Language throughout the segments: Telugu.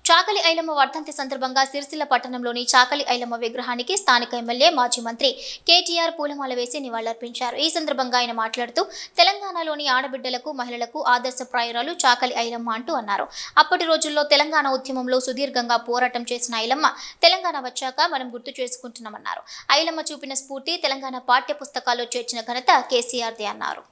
చాకలి ఐలమ్మ వర్ధంతి సందర్భంగా సిరిసిల్ల పట్టణంలోని చాకలి ఐలమ్మ విగ్రహానికి స్థానిక ఎమ్మెల్యే మాజీ మంత్రి కేటీఆర్ పూలమాల వేసి నివాళులర్పించారు ఈ సందర్భంగా ఆయన మాట్లాడుతూ తెలంగాణలోని ఆడబిడ్డలకు మహిళలకు ఆదర్శప్రాయురాలు చాకలి ఐలమ్మ అంటూ అన్నారు అప్పటి రోజుల్లో తెలంగాణ ఉద్యమంలో సుదీర్ఘంగా పోరాటం చేసిన ఐలమ్మ తెలంగాణ వచ్చాక మనం గుర్తు చేసుకుంటున్నామన్నారు ఐలమ్మ చూపిన స్ఫూర్తి తెలంగాణ పాఠ్య పుస్తకాల్లో చేర్చిన ఘనత కేసీఆర్దే అన్నారు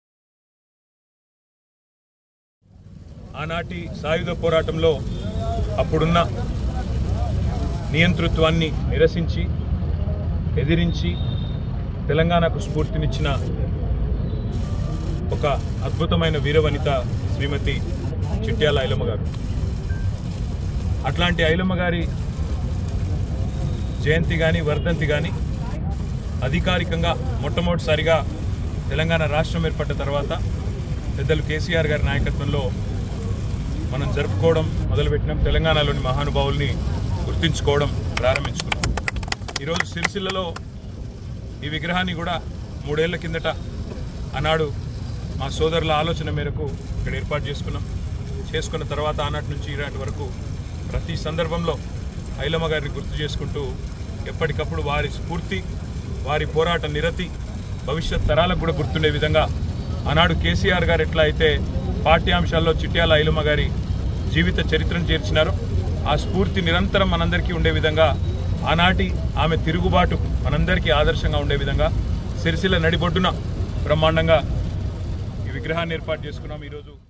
ఆనాటి సాయుధ పోరాటంలో అప్పుడున్న నియంతృత్వాన్ని నిరసించి ఎదిరించి తెలంగాణకు స్ఫూర్తినిచ్చిన ఒక అద్భుతమైన వీరవనిత శ్రీమతి చిట్యాల ఐలమ్మ గారు అట్లాంటి ఐలమ్మ గారి జయంతి కానీ వర్ధంతి కానీ అధికారికంగా మొట్టమొదటిసారిగా తెలంగాణ రాష్ట్రం ఏర్పడ్డ తర్వాత పెద్దలు కేసీఆర్ గారి నాయకత్వంలో మనం జరుపుకోవడం మొదలుపెట్టినాం తెలంగాణలోని మహానుభావుల్ని గుర్తించుకోవడం ప్రారంభించుకున్నాం ఈరోజు సిరిసిల్లలో ఈ విగ్రహాన్ని కూడా మూడేళ్ల కిందట ఆనాడు మా సోదరుల ఆలోచన మేరకు ఇక్కడ ఏర్పాటు చేసుకున్నాం చేసుకున్న తర్వాత ఆనాటి నుంచి ఈనాటి వరకు ప్రతి సందర్భంలో ఐలమ్మ గారిని గుర్తు చేసుకుంటూ ఎప్పటికప్పుడు వారి స్ఫూర్తి వారి పోరాట నిరతి భవిష్యత్ తరాలకు కూడా గుర్తుండే విధంగా ఆనాడు కేసీఆర్ గారు ఎట్లా అయితే పాఠ్యాంశాల్లో చిట్యాల ఐలమ్మ గారి జీవిత చరిత్రను చేర్చినారో ఆ స్ఫూర్తి నిరంతరం మనందరికీ ఉండే విధంగా ఆనాటి ఆమె తిరుగుబాటు మనందరికీ ఆదర్శంగా ఉండే విధంగా సిరిసిల్ల నడిబొడ్డున బ్రహ్మాండంగా ఈ విగ్రహాన్ని ఏర్పాటు చేసుకున్నాం ఈరోజు